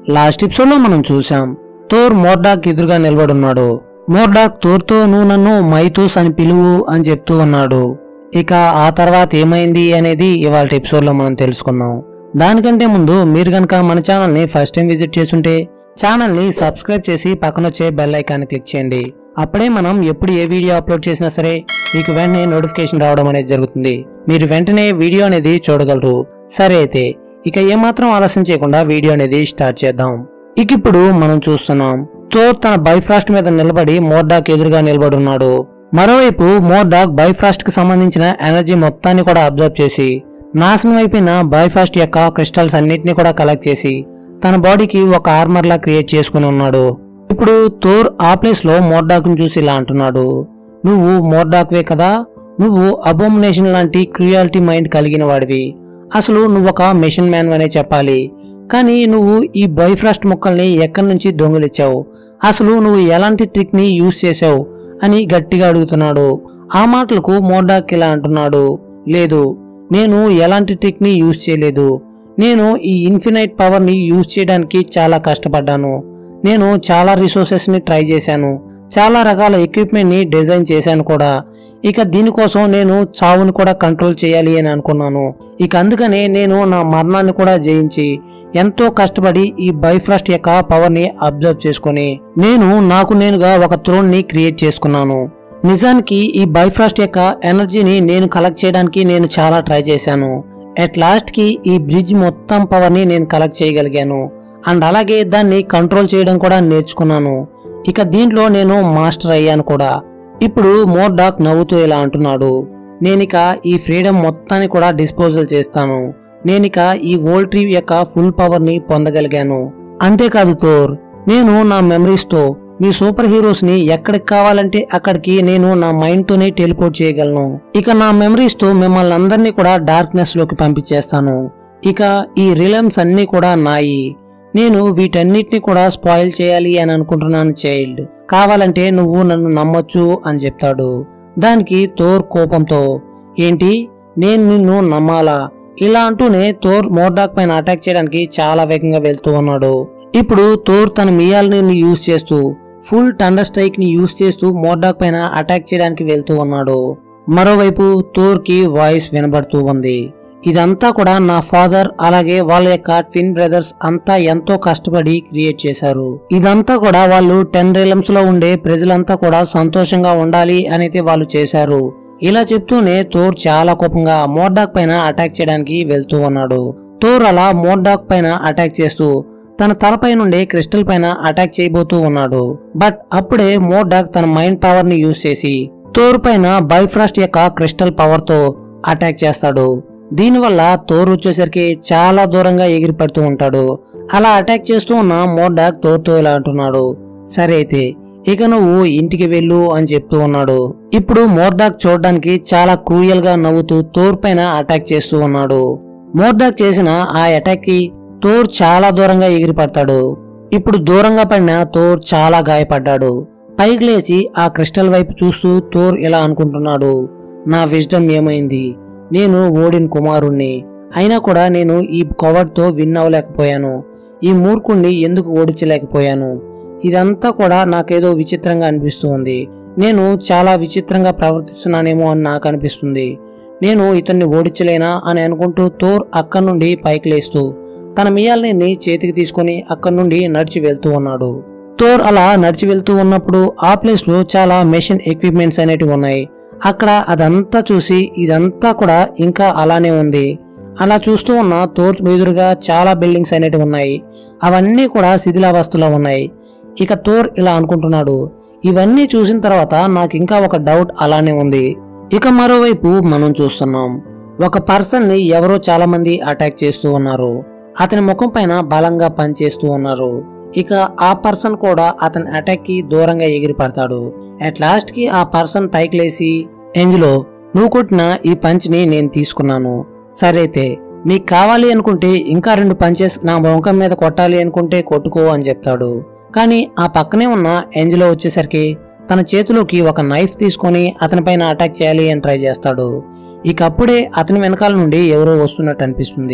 last episode లో మనం చూసాం థోర్ మోర్డాక్ ఎదురుగా నిలబడున్నాడు మోర్డాక్ థోర్తో నువ్వు నన్ను మైతూస్ అని పిలువు అని చెప్తూ ఉన్నాడు ఇక ఆ తర్వాత ఏమైంది అనేది ఇవాళ ఎపిసోడ్ లో మనం తెలుసుకుందాం దానికంటే ముందు మీరు కనుక మన ఛానల్ ని ఫస్ట్ టైం విజిట్ చేస్తుంటే ఛానల్ ని సబ్స్క్రైబ్ చేసి పక్కన వచ్చే బెల్ ఐకాన్ క్లిక్ చేయండి అప్పుడే మనం ఎప్పుడు ఏ వీడియో అప్లోడ్ చేసినా సరే మీకు వెంటనే నోటిఫికేషన్ రావడం అనేది జరుగుతుంది మీరు వెంటనే వీడియో అనేది చూడగలరు సరే అయితే ఇక ఏమాత్రం ఆలస్యం చేయకుండా వీడియో అనేది స్టార్ట్ చేద్దాం ఇక ఇప్పుడు మనం చూస్తున్నాం థోర్ తన బైఫ్రాస్ట్ మీద నిలబడి మోర్డాక్ ఎదురుగా నిలబడి ఉన్నాడు మరోవైపు మోర్డాక్ బైఫ్రాస్ట్ కి సంబంధించిన ఎనర్జీ మొత్తాన్ని కూడా అబ్జర్వ్ చేసి నాశనం అయిపోయిన బైఫాస్ట్ యొక్క క్రిస్టల్స్ అన్నిటిని కూడా కలెక్ట్ చేసి తన బాడీకి ఒక ఆర్మర్ లా క్రియేట్ చేసుకుని ఉన్నాడు ఇప్పుడు థోర్ ఆ ప్లేస్ లో మోర్డాక్ ను చూసి ఇలా అంటున్నాడు నువ్వు మోర్డాక్వే కదా నువ్వు అబోమినేషన్ లాంటి క్రియాలిటీ మైండ్ కలిగిన వాడివి అసలు నువ్వు ఒక మెషిన్ మ్యాన్ అనే చెప్పాలి కానీ నువ్వు ఈ బైఫ్రాస్ట్ మొక్కల్ని ఎక్కడి నుంచి దొంగిలిచ్చావు అసలు నువ్వు ఎలాంటి ట్రిక్ ని యూజ్ చేసావు అని గట్టిగా అడుగుతున్నాడు ఆ మాటలకు మోర్డాక్ ఇలా అంటున్నాడు లేదు నేను ఎలాంటి ట్రిక్ ని యూజ్ చేయలేదు నేను ఈ ఇన్ఫినైట్ పవర్ ని యూజ్ చేయడానికి చాలా కష్టపడ్డాను నేను చాలా రిసోర్సెస్ ని ట్రై చేశాను చాలా రకాల ఎక్విప్మెంట్ ని డిజైన్ చేశాను కూడా ఇక దీనికోసం నేను చావుని కూడా కంట్రోల్ చేయాలి అని అనుకున్నాను ఇక అందుకనే నేను నా మరణాన్ని కూడా జయించి ఎంతో కష్టపడి ఈ బైఫ్రాస్ట్ యొక్క పవర్ ని అబ్జర్వ్ చేసుకుని నేను నాకు నేనుగా ఒక థ్రోన్ ని క్రియేట్ చేసుకున్నాను నిజానికి ఈ బైఫ్రాస్ట్ యొక్క ఎనర్జీని నేను కలెక్ట్ చేయడానికి నేను చాలా ట్రై చేశాను అట్ లాస్ట్ కి ఈ బ్రిడ్జ్ మొత్తం పవర్ ని నేను కలెక్ట్ చేయగలిగాను అండ్ అలాగే దాన్ని కంట్రోల్ చేయడం కూడా నేర్చుకున్నాను ఇక దీంట్లో నేను మాస్టర్ అయ్యాను కూడా ఇప్పుడు మోర్డాక్ నవ్వుతూ ఇలా అంటున్నాడు నేనిక ఈ ఫ్రీడమ్ మొత్తాన్ని కూడా డిస్పోజల్ చేస్తాను నేనిక ఈ వోల్ట్రీ యొక్క ఫుల్ పవర్ ని పొందగలిగాను అంతేకాదు థోర్ నేను నా మెమరీస్ తో మీ సూపర్ హీరోస్ ని ఎక్కడికి కావాలంటే అక్కడికి నేను నా మైండ్ తోనే టెలిపోర్ట్ చేయగలను ఇక నా మెమరీస్ తో మిమ్మల్ని అందరినీ కూడా డార్క్నెస్ లోకి పంపించేస్తాను ఇక ఈ రిలయన్స్ అన్ని కూడా నాయి నేను వీటన్నిటిని కూడా స్పాయిల్ చేయాలి అని అనుకుంటున్నాను చైల్డ్ కావాలంటే నువ్వు నన్ను నమ్మొచ్చు అని చెప్తాడు దానికి థోర్ కోపంతో ఏంటి నేను నిన్ను నమ్మాలా ఇలా అంటూనే థోర్ మోర్డాక్ పైన అటాక్ చేయడానికి చాలా వేగంగా వెళ్తూ ఉన్నాడు ఇప్పుడు థోర్ తన మియాల్ని యూజ్ చేస్తూ ఫుల్ టండర్ స్ట్రైక్ ని యూజ్ చేస్తూ మోర్డాక్ పైన అటాక్ చేయడానికి వెళ్తూ ఉన్నాడు మరోవైపు థోర్ కి వాయిస్ వినబడుతూ ఉంది ఇదంతా కూడా నా ఫాదర్ అలాగే వాళ్ళ యొక్క ట్విన్ బ్రదర్స్ అంతా ఎంతో కష్టపడి క్రియేట్ చేశారు ఇదంతా కూడా వాళ్ళు టెన్ రిలమ్స్ లో ఉండే ప్రజలంతా కూడా సంతోషంగా ఉండాలి అనేది వాళ్ళు చేశారు ఇలా చెప్తూనే థోర్ చాలా కోపంగా మోర్డాక్ పైన అటాక్ చేయడానికి వెళ్తూ ఉన్నాడు థోర్ అలా మోర్డాక్ పైన అటాక్ చేస్తూ తన తలపై నుండి క్రిస్టల్ పైన అటాక్ చేయబోతూ ఉన్నాడు బట్ అప్పుడే మోర్డాక్ తన మైండ్ పవర్ ని యూజ్ చేసి థోర్ పైన బైఫ్రాస్ట్ యొక్క క్రిస్టల్ పవర్ తో అటాక్ చేస్తాడు దీనివల్ల థోర్ వచ్చేసరికి చాలా దూరంగా ఎగిరి పడుతూ ఉంటాడు అలా అటాక్ చేస్తూ ఉన్న మోర్డాక్ థోర్తో ఇలా అంటున్నాడు సరే అయితే ఇక నువ్వు ఇంటికి వెళ్ళు అని చెప్తూ ఉన్నాడు ఇప్పుడు మోర్డాక్ చూడడానికి చాలా క్రూయల్ గా నవ్వుతూ థోర్ పైన అటాక్ చేస్తూ ఉన్నాడు మోర్డాక్ చేసిన ఆ అటాక్ కి థోర్ చాలా దూరంగా ఎగిరి పడతాడు ఇప్పుడు దూరంగా పడిన థోర్ చాలా గాయపడ్డాడు పైకి లేచి ఆ క్రిస్టల్ వైపు చూస్తూ థోర్ ఇలా అనుకుంటున్నాడు నా విజ్డమ్ ఏమైంది నేను ఓడిన్ కుమారుణ్ణి అయినా కూడా నేను ఈ కవర్తో విన్ అవ్వలేకపోయాను ఈ మూర్ఖుణ్ణి ఎందుకు ఓడించలేకపోయాను ఇదంతా కూడా నాకేదో విచిత్రంగా అనిపిస్తుంది నేను చాలా విచిత్రంగా ప్రవర్తిస్తున్నానేమో అని నాకు అనిపిస్తుంది నేను ఇతన్ని ఓడించలేనా అని అనుకుంటూ థోర్ అక్కడి నుండి పైకి లేస్తూ తన మియాల్ని చేతికి తీసుకొని అక్కడి నుండి నడిచి వెళ్తూ ఉన్నాడు థోర్ అలా నడిచి వెళ్తూ ఉన్నప్పుడు ఆ ప్లేస్ లో చాలా మెషిన్ ఎక్విప్మెంట్స్ అనేటివి ఉన్నాయి అక్కడ అదంతా చూసి ఇదంతా కూడా ఇంకా అలానే ఉంది అలా చూస్తూ ఉన్న థోర్ ఎదురుగా చాలా బిల్డింగ్స్ అనేటివి ఉన్నాయి అవన్నీ కూడా శిథిలావస్థలో ఉన్నాయి ఇక థోర్ ఇలా అనుకుంటున్నాడు ఇవన్నీ చూసిన తర్వాత నాకు ఇంకా ఒక డౌట్ అలానే ఉంది ఇక మరోవైపు మనం చూస్తున్నాం ఒక పర్సన్ ని ఎవరో చాలా మంది అటాక్ చేస్తూ ఉన్నారు అతని ముఖం పైన బలంగా పనిచేస్తూ ఉన్నారు ఇక ఆ పర్సన్ కూడా అతని అటాక్ కి దూరంగా ఎగిరి పడతాడు అట్ లాస్ట్ కి ఆ పర్సన్ పైకి లేచి ఎంజిలో నువ్వు కొట్టిన ఈ పంచ్ ని నేను తీసుకున్నాను సరైతే నీకు కావాలి అనుకుంటే ఇంకా రెండు పంచెస్ నా ముఖం మీద కొట్టాలి అనుకుంటే కొట్టుకో అని చెప్తాడు కానీ ఆ పక్కనే ఉన్న ఏంజిలో వచ్చేసరికి తన చేతిలోకి ఒక నైఫ్ తీసుకొని అతనిపైన అటాక్ చేయాలి అని ట్రై చేస్తాడు ఇక అప్పుడే అతని వెనకాల నుండి ఎవరో వస్తున్నట్టు అనిపిస్తుంది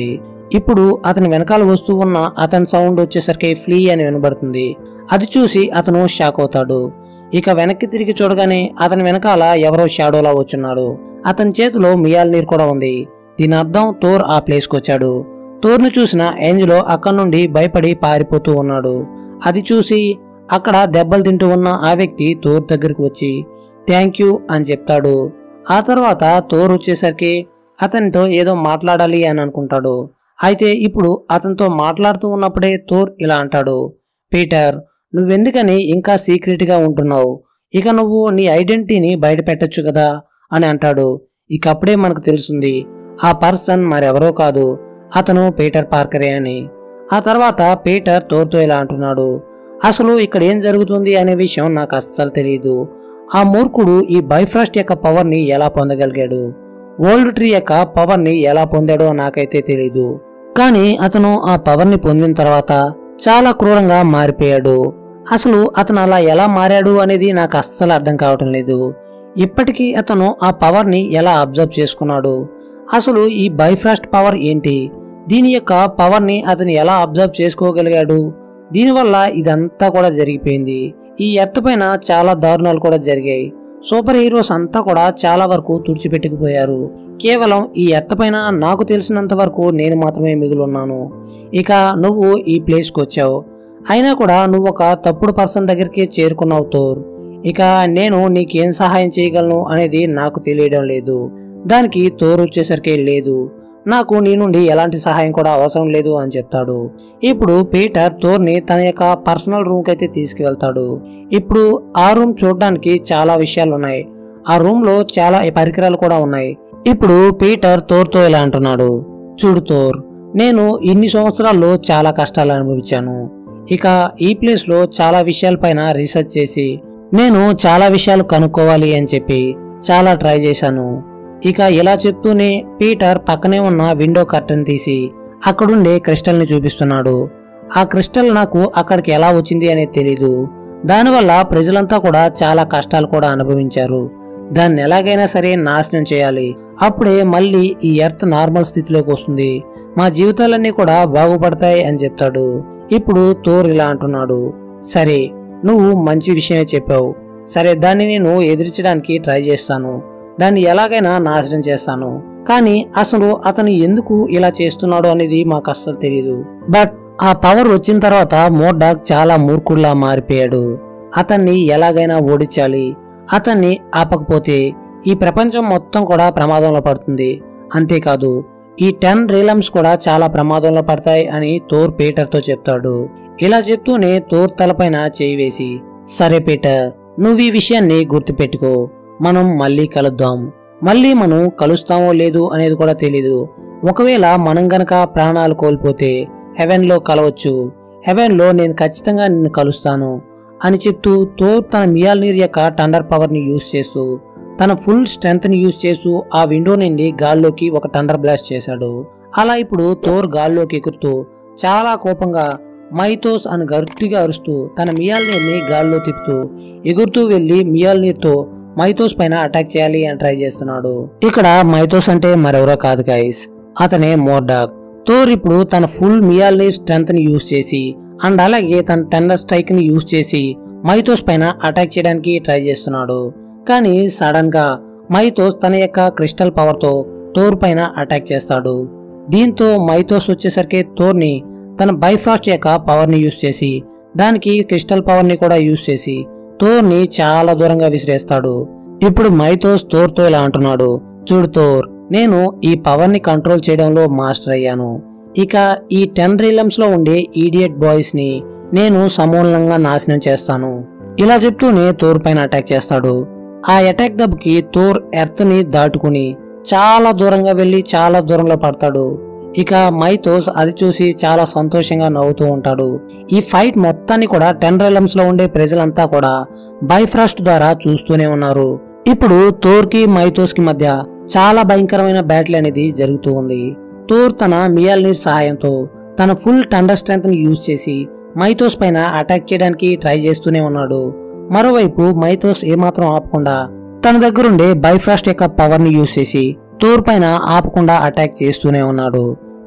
ఇప్పుడు అతని వెనకాల వస్తూ ఉన్న అతని సౌండ్ వచ్చేసరికి ఫ్లీ అని వినబడుతుంది అది చూసి అతను షాక్ అవుతాడు ఇక వెనక్కి తిరిగి చూడగానే అతని వెనకాల ఎవరో షాడోలా వచ్చున్నాడు అతని చేతిలో మియాల్ నీరు కూడా ఉంది దీని అర్థం థోర్ ఆ ప్లేస్కి వచ్చాడు థోర్ను చూసిన ఏంజలో అక్కడి నుండి భయపడి పారిపోతూ ఉన్నాడు అది చూసి అక్కడ దెబ్బలు తింటూ ఉన్న ఆ వ్యక్తి థోర్ దగ్గరికి వచ్చి థ్యాంక్ యూ అని చెప్తాడు ఆ తర్వాత థోర్ వచ్చేసరికి అతనితో ఏదో మాట్లాడాలి అని అనుకుంటాడు అయితే ఇప్పుడు అతనితో మాట్లాడుతూ ఉన్నప్పుడే థోర్ ఇలా అంటాడు పీటర్ నువ్వెందుకని ఇంకా సీక్రెట్గా ఉంటున్నావు ఇక నువ్వు నీ ఐడెంటిటీని బయట పెట్టొచ్చు కదా అని అంటాడు ఇక అప్పుడే మనకు తెలుస్తుంది ఆ పర్సన్ మరెవరో కాదు అతను పీటర్ పార్కరే అని ఆ తర్వాత పీటర్ థోర్తో ఇలా అంటున్నాడు అసలు ఇక్కడ ఏం జరుగుతుంది అనే విషయం నాకు అస్సలు తెలియదు ఆ మూర్ఖుడు ఈ బైఫ్రాస్ట్ యొక్క పవర్ని ఎలా పొందగలిగాడు ఓల్డ్ ట్రీ యొక్క పవర్ని ఎలా పొందాడో నాకైతే తెలీదు కానీ అతను ఆ పవర్ని పొందిన తర్వాత చాలా క్రూరంగా మారిపోయాడు అసలు అతను అలా ఎలా మారాడు అనేది నాకు అస్సలు అర్థం కావటం లేదు ఇప్పటికీ అతను ఆ పవర్ని ఎలా అబ్జర్వ్ చేసుకున్నాడు అసలు ఈ బైఫ్రాస్ట్ పవర్ ఏంటి దీని యొక్క పవర్ని అతను ఎలా అబ్జర్వ్ చేసుకోగలిగాడు దీనివల్ల ఇదంతా కూడా జరిగిపోయింది ఈ ఎర్త్ పైన చాలా దారుణాలు కూడా జరిగాయి సూపర్ హీరోస్ అంతా కూడా చాలా వరకు తుడిచిపెట్టుకుపోయారు కేవలం ఈ ఎర్త్ పైన నాకు తెలిసినంత వరకు నేను మాత్రమే మిగిలి ఉన్నాను ఇక నువ్వు ఈ ప్లేస్కి వచ్చావు అయినా కూడా నువ్వు ఒక తప్పుడు పర్సన్ దగ్గరికి చేరుకున్నావు తోర్ ఇక నేను నీకేం సహాయం చేయగలను అనేది నాకు తెలియడం లేదు దానికి తోరు వచ్చేసరికి లేదు నాకు నీ నుండి ఎలాంటి సహాయం కూడా అవసరం లేదు అని చెప్తాడు ఇప్పుడు పీటర్ థోర్ని తన యొక్క పర్సనల్ రూమ్ కి అయితే తీసుకువెళ్తాడు ఇప్పుడు ఆ రూమ్ చూడడానికి చాలా విషయాలు ఉన్నాయి ఆ రూమ్ లో చాలా పరికరాలు కూడా ఉన్నాయి ఇప్పుడు పీటర్ థోర్తో ఇలా అంటున్నాడు చూడు థోర్ నేను ఇన్ని సంవత్సరాల్లో చాలా కష్టాలు అనుభవించాను ఇక ఈ ప్లేస్ లో చాలా విషయాలపైన రీసెర్చ్ చేసి నేను చాలా విషయాలు కనుక్కోవాలి అని చెప్పి చాలా ట్రై చేశాను ఇక ఇలా చెప్తూనే పీటర్ పక్కనే ఉన్న విండో కర్టన్ తీసి అక్కడుండే క్రిస్టల్ని చూపిస్తున్నాడు ఆ క్రిస్టల్ నాకు అక్కడికి ఎలా వచ్చింది అనేది తెలీదు దానివల్ల ప్రజలంతా కూడా చాలా కష్టాలు కూడా అనుభవించారు దాన్ని ఎలాగైనా సరే నాశనం చేయాలి అప్పుడే మళ్ళీ ఈ ఎర్త్ నార్మల్ స్థితిలోకి వస్తుంది మా జీవితాలన్నీ కూడా బాగుపడతాయి అని చెప్తాడు ఇప్పుడు తోర్ ఇలా అంటున్నాడు సరే నువ్వు మంచి విషయమే చెప్పావు సరే దాన్ని నేను ఎదిరించడానికి ట్రై చేస్తాను దాన్ని ఎలాగైనా నాశనం చేస్తాను కానీ అసలు అతను ఎందుకు ఇలా చేస్తున్నాడు అనేది మాకు అస్సలు తెలియదు బట్ ఆ పవర్ వచ్చిన తర్వాత మోర్డాక్ చాలా మూర్ఖుల్లా మారిపోయాడు అతన్ని ఎలాగైనా ఓడించాలి అతన్ని ఆపకపోతే ఈ ప్రపంచం మొత్తం కూడా ప్రమాదంలో పడుతుంది అంతేకాదు ఈ టెన్ రీలమ్స్ కూడా చాలా ప్రమాదంలో పడతాయి అని తోర్ పీటర్తో చెప్తాడు ఇలా చెప్తూనే తోర్ తలపైన చేయి వేసి సరే పీటర్ నువ్వు ఈ విషయాన్ని గుర్తుపెట్టుకో మనం మళ్ళీ కలుద్దాం మళ్ళీ మనం కలుస్తామో లేదు అనేది కూడా తెలీదు ఒకవేళ మనం గనక ప్రాణాలు కోల్పోతే హెవెన్లో కలవచ్చు హెవెన్లో నేను ఖచ్చితంగా నిన్ను కలుస్తాను అని చెప్తూ థోర్ తన మియాల్నీర్ యొక్క టండర్ పవర్ని యూజ్ చేస్తూ తన ఫుల్ స్ట్రెంగ్త్ని యూజ్ చేస్తూ ఆ విండో నుండి గాల్లోకి ఒక టండర్ బ్లాస్ట్ చేశాడు అలా ఇప్పుడు థోర్ గాల్లోకి ఎగురుతూ చాలా కోపంగా మైతోస్ అని గట్టిగా అరుస్తూ తన మియాల్నీర్ని గాల్లో తిప్పుతూ ఎగురుతూ వెళ్లి మియాల్నీర్తో మైతోస్ పైన అటాక్ చేయాలి అని ట్రై చేస్తున్నాడు ఇక్కడ మైతోస్ అంటే మరెవరో కాదు గైస్ అతనే మోర్డాక్ థోర్ ఇప్పుడు తన ఫుల్ మియాల్నీర్ స్ట్రెంత్ ని యూజ్ చేసి అండ్ అలాగే తన టెండర్ స్ట్రైక్ ని యూజ్ చేసి మైతోస్ పైన అటాక్ చేయడానికి ట్రై చేస్తున్నాడు కానీ సడన్ గా మైతోస్ తన యొక్క క్రిస్టల్ పవర్ తో థోర్ పైన అటాక్ చేస్తాడు దీంతో మైతోస్ వచ్చేసరికి థోర్ని తన బైఫాస్ట్ యొక్క పవర్ ని యూజ్ చేసి దానికి క్రిస్టల్ పవర్ ని కూడా యూజ్ చేసి థోర్ ని చాలా దూరంగా విసిరేస్తాడు ఇప్పుడు మైతోస్ థోర్ తో ఇలా అంటున్నాడు చూడు థోర్ నేను ఈ పవర్ ని కంట్రోల్ చేయడంలో మాస్టర్ అయ్యాను ఇక ఈ టెన్ రీలమ్స్ లో ఉండే ఈడియట్ బాయ్స్ ని నేను సమూలంగా నాశనం చేస్తాను ఇలా చెప్తూనే థోర్ పైన అటాక్ చేస్తాడు ఆ అటాక్ దెబ్బకి థోర్ ఎర్త్ ని దాటుకుని చాలా దూరంగా వెళ్లి చాలా దూరంలో పడతాడు ఇక మైతోస్ అది చూసి చాలా సంతోషంగా నవ్వుతూ ఉంటాడు ఈ ఫైట్ మొత్తాన్ని కూడా టెన్ రైలమ్స్ లో ఉండే ప్రజలంతా కూడా బైఫ్రాస్ట్ ద్వారా చూస్తూనే ఉన్నారు ఇప్పుడు థోర్ కి మైతోస్ కి మధ్య చాలా భయంకరమైన బ్యాటిల్ అనేది జరుగుతూ ఉంది థోర్ తన మియాల్నీర్ సహాయంతో తన ఫుల్ టండర్ స్ట్రెంత్ ని యూజ్ చేసి మైతోస్ పైన అటాక్ చేయడానికి ట్రై చేస్తూనే ఉన్నాడు మరోవైపు మైతోస్ ఏమాత్రం ఆపకుండా తన దగ్గరుండే బైఫ్రాస్ట్ యొక్క పవర్ ని యూజ్ చేసి థోర్ పైన ఆపకుండా అటాక్ చేస్తూనే ఉన్నాడు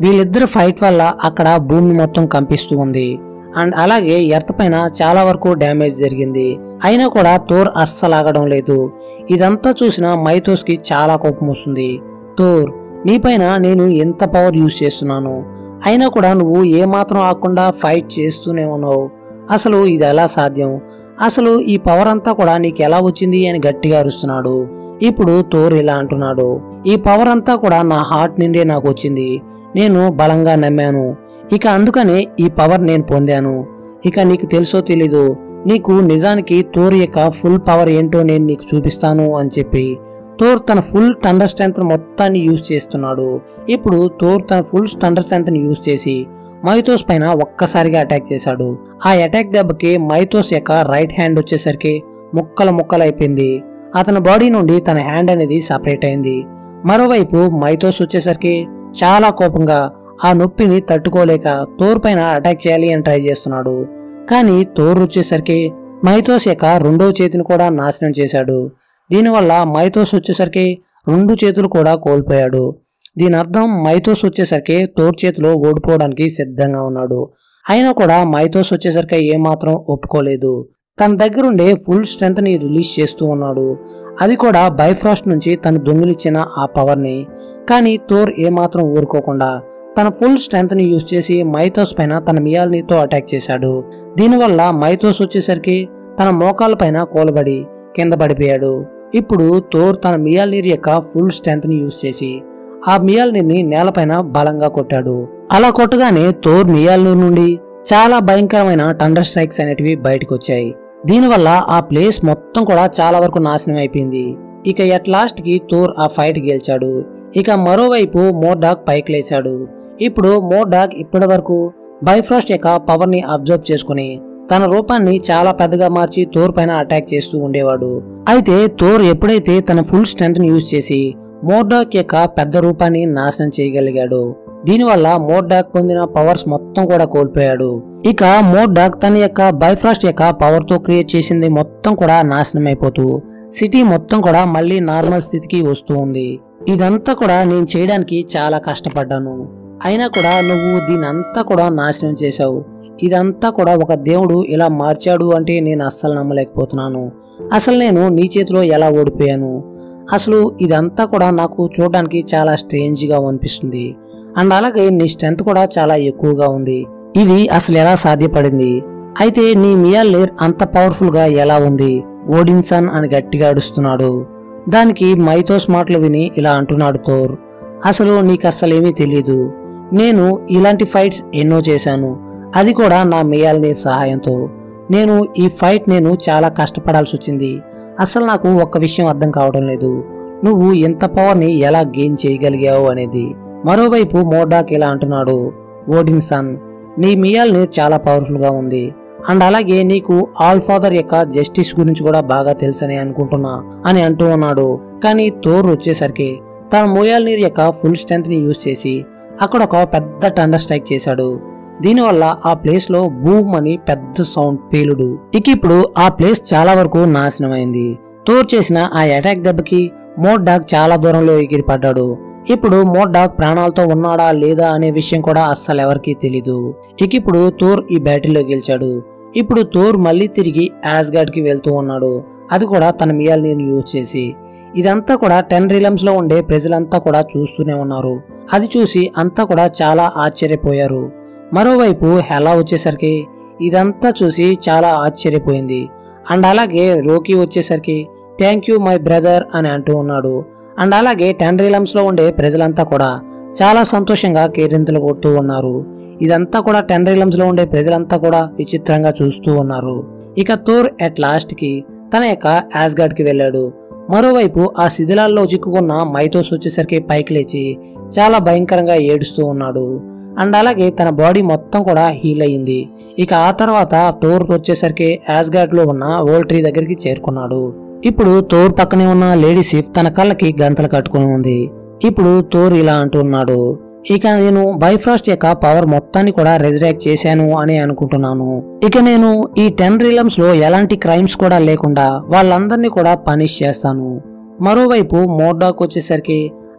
వీళ్ళిద్దరు ఫైట్ వల్ల అక్కడ భూమి మొత్తం కంపిస్తూ ఉంది అండ్ అలాగే ఎర్త్ పైన చాలా వరకు డ్యామేజ్ జరిగింది అయినా కూడా థోర్ అస్సలు ఆగడం లేదు ఇదంతా చూసిన మైథోస్ కి చాలా కోపం వస్తుంది థోర్ నీపైన నేను ఎంత పవర్ యూజ్ చేస్తున్నాను అయినా కూడా నువ్వు ఏమాత్రం ఆగకుండా ఫైట్ చేస్తూనే ఉన్నావు అసలు ఇది ఎలా సాధ్యం అసలు ఈ పవర్ అంతా కూడా నీకు ఎలా వచ్చింది అని గట్టిగా అరుస్తున్నాడు ఇప్పుడు థోర్ ఇలా అంటున్నాడు ఈ పవర్ అంతా కూడా నా హార్ట్ నుండే నాకు వచ్చింది నేను బలంగా నమ్మాను ఇక అందుకనే ఈ పవర్ నేను పొందాను ఇక నీకు తెలుసో తెలీదు నీకు నిజానికి థోర్ యొక్క ఫుల్ పవర్ ఏంటో నేను నీకు చూపిస్తాను అని చెప్పి థోర్ తన ఫుల్ టండర్ స్ట్రెంత్ మొత్తాన్ని యూజ్ చేస్తున్నాడు ఇప్పుడు థోర్ తన ఫుల్ టండర్ స్ట్రెంత్ ని యూజ్ చేసి మైథోస్ పైన ఒక్కసారిగా అటాక్ చేశాడు ఆ అటాక్ దెబ్బకి మైథోస్ యొక్క రైట్ హ్యాండ్ వచ్చేసరికి ముక్కల ముక్కలు అయిపోయింది అతని బాడీ నుండి తన హ్యాండ్ అనేది సపరేట్ అయింది మరోవైపు మైథోస్ వచ్చేసరికి చాలా కోపంగా ఆ నొప్పిని తట్టుకోలేక తోర్ పైన అటాక్ చేయాలి అని ట్రై చేస్తున్నాడు కానీ తోర్ వచ్చేసరికి మైథోస్ యొక్క రెండో చేతిని కూడా నాశనం చేశాడు దీనివల్ల మైథోస్ వచ్చేసరికి రెండు చేతులు కూడా కోల్పోయాడు దీని అర్థం మైథోస్ వచ్చేసరికి తోర్ చేతిలో ఓడిపోవడానికి సిద్ధంగా ఉన్నాడు అయినా కూడా మైథోస్ వచ్చేసరికి ఏమాత్రం ఒప్పుకోలేదు తన దగ్గరుండే ఫుల్ స్ట్రెంత్ ని రిలీజ్ చేస్తూ ఉన్నాడు అది కూడా బైఫ్రాస్ట్ నుంచి తను దొంగిలిచ్చిన ఆ పవర్ ని కానీ థోర్ ఏమాత్రం ఊరుకోకుండా తన ఫుల్ స్ట్రెంత్ ని యూజ్ చేసి మైథోస్ పైన తన మియాల్నీతో అటాక్ చేశాడు దీనివల్ల మైథోస్ వచ్చేసరికి తన మోకాల పైన కోలబడి కింద పడిపోయాడు ఇప్పుడు థోర్ తన మియాల్నీర్ యొక్క ఫుల్ స్ట్రెంత్ ని యూజ్ చేసి ఆ మియాల్నీర్ని నేలపైన బలంగా కొట్టాడు అలా కొట్టగానే థోర్ మియాల్నీర్ నుండి చాలా భయంకరమైన టండర్ స్ట్రైక్స్ అనేటివి బయటకు వచ్చాయి దీనివల్ల ఆ ప్లేస్ మొత్తం కూడా చాలా వరకు నాశనం అయిపోయింది ఇక ఎట్ లాస్ట్ కి థోర్ ఆ ఫైట్ గెలిచాడు ఇక మరోవైపు మోర్డాక్ పైకి లేచాడు ఇప్పుడు మోర్డాక్ ఇప్పటి వరకు బైఫ్రాస్ట్ యొక్క పవర్ ని అబ్జర్వ్ చేసుకుని తన రూపాన్ని చాలా పెద్దగా మార్చి థోర్ పైన అటాక్ చేస్తూ ఉండేవాడు అయితే థోర్ ఎప్పుడైతే తన ఫుల్ స్ట్రెంత్ ని యూజ్ చేసి మోర్డాక్ యొక్క పెద్ద రూపాన్ని నాశనం చేయగలిగాడు దీనివల్ల మోర్డాక్ పొందిన పవర్స్ మొత్తం కూడా కోల్పోయాడు ఇక మోర్డాక్ తన యొక్క బైఫ్రాస్ట్ యొక్క పవర్ తో క్రియేట్ చేసింది మొత్తం కూడా నాశనం అయిపోతూ సిటీ మొత్తం కూడా మళ్ళీ నార్మల్ స్థితికి వస్తూ ఉంది ఇదంతా కూడా నేను చేయడానికి చాలా కష్టపడ్డాను అయినా కూడా నువ్వు దీని అంతా కూడా నాశనం చేశావు ఇదంతా కూడా ఒక దేవుడు ఇలా మార్చాడు అంటే నేను అస్సలు నమ్మలేకపోతున్నాను అసలు నేను నీ చేతిలో ఎలా ఓడిపోయాను అసలు ఇదంతా కూడా నాకు చూడడానికి చాలా స్ట్రేంజ్గా అనిపిస్తుంది అండ్ అలాగే నీ స్ట్రెంత్ కూడా చాలా ఎక్కువగా ఉంది ఇది అసలు ఎలా సాధ్యపడింది అయితే నీ మియాల్లేర్ అంత పవర్ఫుల్ గా ఎలా ఉంది ఓడిన్సన్ అని గట్టిగా అడుస్తున్నాడు దానికి మైథోస్ మాటలు విని ఇలా అంటున్నాడు థోర్ అసలు నీకు అస్సలేమీ తెలీదు నేను ఇలాంటి ఫైట్స్ ఎన్నో చేశాను అది కూడా నా మియాల్ని సహాయంతో నేను ఈ ఫైట్ నేను చాలా కష్టపడాల్సి వచ్చింది అసలు నాకు ఒక్క విషయం అర్థం కావడం లేదు నువ్వు ఎంత పవర్ని ఎలా గెయిన్ చేయగలిగావు అనేది మరోవైపు మోర్డాక్ ఇలా అంటున్నాడు ఓడిన్ సన్ నీ మియాల్ని చాలా పవర్ఫుల్ గా ఉంది అండ్ అలాగే నీకు ఆల్ ఫాదర్ యొక్క జస్టిస్ గురించి కూడా బాగా తెలుసని అనుకుంటున్నా అని అంటూ ఉన్నాడు కానీ థోర్ వచ్చేసరికి తన మోయాల్నీర్ యొక్క ఫుల్ స్ట్రెంత్ ని యూజ్ చేసి అక్కడ ఒక పెద్ద టండర్ స్ట్రైక్ చేశాడు దీనివల్ల ఆ ప్లేస్ లో బూమ్ అని పెద్ద సౌండ్ పేలుడు ఇక ఇప్పుడు ఆ ప్లేస్ చాలా వరకు నాశనం అయింది థోర్ చేసిన ఆ అటాక్ దెబ్బకి మోడ్ డాగ్ చాలా దూరంలో ఎగిరిపడ్డాడు ఇప్పుడు మోడ్ డాగ్ ప్రాణాలతో ఉన్నాడా లేదా అనే విషయం కూడా అస్సలు ఎవరికీ తెలీదు ఇక ఇప్పుడు థోర్ ఈ బ్యాటిల్లో గెలిచాడు ఇప్పుడు థోర్ మళ్ళీ తిరిగి యాస్గాడ్ కి వెళ్తూ ఉన్నాడు అది కూడా తన మియాల్ని యూజ్ చేసి ఇదంతా కూడా టెన్ రిలమ్స్ లో ఉండే ప్రజలంతా కూడా చూస్తూనే ఉన్నారు అది చూసి అంతా కూడా చాలా ఆశ్చర్యపోయారు మరోవైపు హెలా వచ్చేసరికి ఇదంతా చూసి చాలా ఆశ్చర్యపోయింది అండ్ అలాగే రోకీ వచ్చేసరికి థ్యాంక్ యూ మై బ్రదర్ అని అంటూ ఉన్నాడు అండ్ అలాగే టెన్ రిలమ్స్ లో ఉండే ప్రజలంతా కూడా చాలా సంతోషంగా కేరింతలు కొడుతూ ఉన్నారు ఇదంతా కూడా టెన్ రిలమ్స్ లో ఉండే ప్రజలంతా కూడా విచిత్రంగా చూస్తూ ఉన్నారు ఇక థోర్ అట్ లాస్ట్ కి తన యొక్క యాస్గాడ్ కి వెళ్ళాడు మరోవైపు ఆ శిథిలాల్లో చిక్కుకున్న మైథోస్ వచ్చేసరికి పైకి లేచి చాలా భయంకరంగా ఏడుస్తూ ఉన్నాడు అండ్ అలాగే తన బాడీ మొత్తం కూడా హీల్ అయ్యింది ఇక ఆ తర్వాత థోర్ వచ్చేసరికి యాస్గాడ్ లో ఉన్న ఓల్డ్ ట్రీ దగ్గరికి చేరుకున్నాడు ఇప్పుడు థోర్ పక్కనే ఉన్న లేడీ సిఫ్ తన కళ్ళకి గంతలు కట్టుకుని ఉంది ఇప్పుడు థోర్ ఇలా అంటున్నాడు ఇక నేను బైఫ్రాస్ట్ యొక్క పవర్ మొత్తాన్ని కూడా రెజరాక్ట్ చేశాను అని అనుకుంటున్నాను ఇక నేను ఈ టెన్ రిలమ్స్ లో ఎలాంటి క్రైమ్స్ కూడా లేకుండా వాళ్ళందరినీ కూడా పనిష్ చేస్తాను మరోవైపు మోర్డాక్ వచ్చేసరికి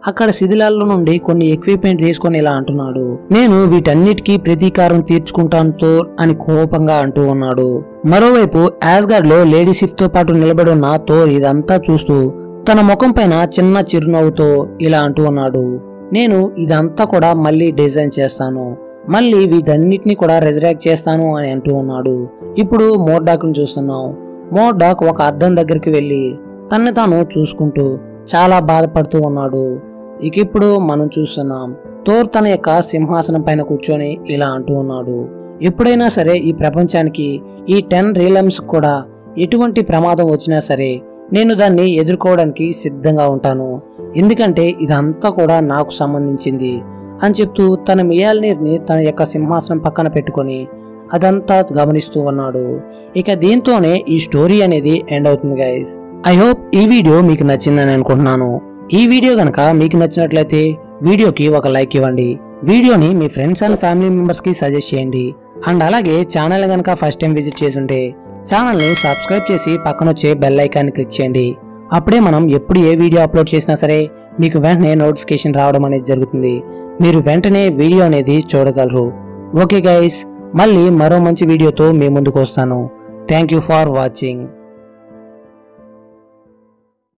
అక్కడ శిథిలాల్లో నుండి కొన్ని ఎక్విప్మెంట్ తీసుకొని ఇలా అంటున్నాడు నేను వీటన్నిటికీ ప్రతీకారం తీర్చుకుంటాను థోర్ అని కోపంగా అంటూ ఉన్నాడు మరోవైపు యాస్గార్డ్ లో లేడీ షిఫ్ట్ తో పాటు నిలబడి ఉన్న థోర్ ఇదంతా చూస్తూ తన ముఖం పైన చిన్న చిరునవ్వుతో ఇలా అంటూ ఉన్నాడు నేను ఇదంతా కూడా మళ్ళీ డిజైన్ చేస్తాను మళ్ళీ వీటన్నిటిని కూడా రెజరాక్ట్ చేస్తాను అని అంటూ ఉన్నాడు ఇప్పుడు మోర్డాక్ ను చూస్తున్నాం మోర్డాక్ ఒక అద్దం దగ్గరికి వెళ్ళి తన్ని తాను చూసుకుంటూ చాలా బాధపడుతూ ఉన్నాడు ఇక ఇప్పుడు మనం చూస్తున్నాం థోర్ తన యొక్క సింహాసనం పైన కూర్చొని ఇలా అంటూ ఉన్నాడు ఎప్పుడైనా సరే ఈ ప్రపంచానికి ఈ టెన్ రీలమ్స్ కూడా ఎటువంటి ప్రమాదం వచ్చినా సరే నేను దాన్ని ఎదుర్కోవడానికి సిద్ధంగా ఉంటాను ఎందుకంటే ఇదంతా కూడా నాకు సంబంధించింది అని చెప్తూ తన మియాల్నీర్ని తన యొక్క సింహాసనం పక్కన పెట్టుకొని అదంతా గమనిస్తూ ఉన్నాడు ఇక దీంతోనే ఈ స్టోరీ అనేది ఎండ్ అవుతుంది గైస్ ఐ హోప్ ఈ వీడియో మీకు నచ్చిందని అనుకుంటున్నాను ఈ వీడియో కనుక మీకు నచ్చినట్లయితే వీడియోకి ఒక లైక్ ఇవ్వండి వీడియోని మీ ఫ్రెండ్స్ అండ్ ఫ్యామిలీ మెంబర్స్ కి సజెస్ట్ చేయండి అండ్ అలాగే ఛానల్ కనుక ఫస్ట్ టైం విజిట్ చేసుంటే ఛానల్ ని సబ్స్క్రైబ్ చేసి పక్కన వచ్చే బెల్ ఐకాన్ క్లిక్ చేయండి అప్పుడే మనం ఎప్పుడు ఏ వీడియో అప్లోడ్ చేసినా సరే మీకు వెంటనే నోటిఫికేషన్ రావడం అనేది జరుగుతుంది మీరు వెంటనే వీడియో అనేది చూడగలరు ఓకే గైస్ మళ్ళీ మరో మంచి వీడియోతో మీ ముందుకు వస్తాను థ్యాంక్ యూ ఫర్ వాచింగ్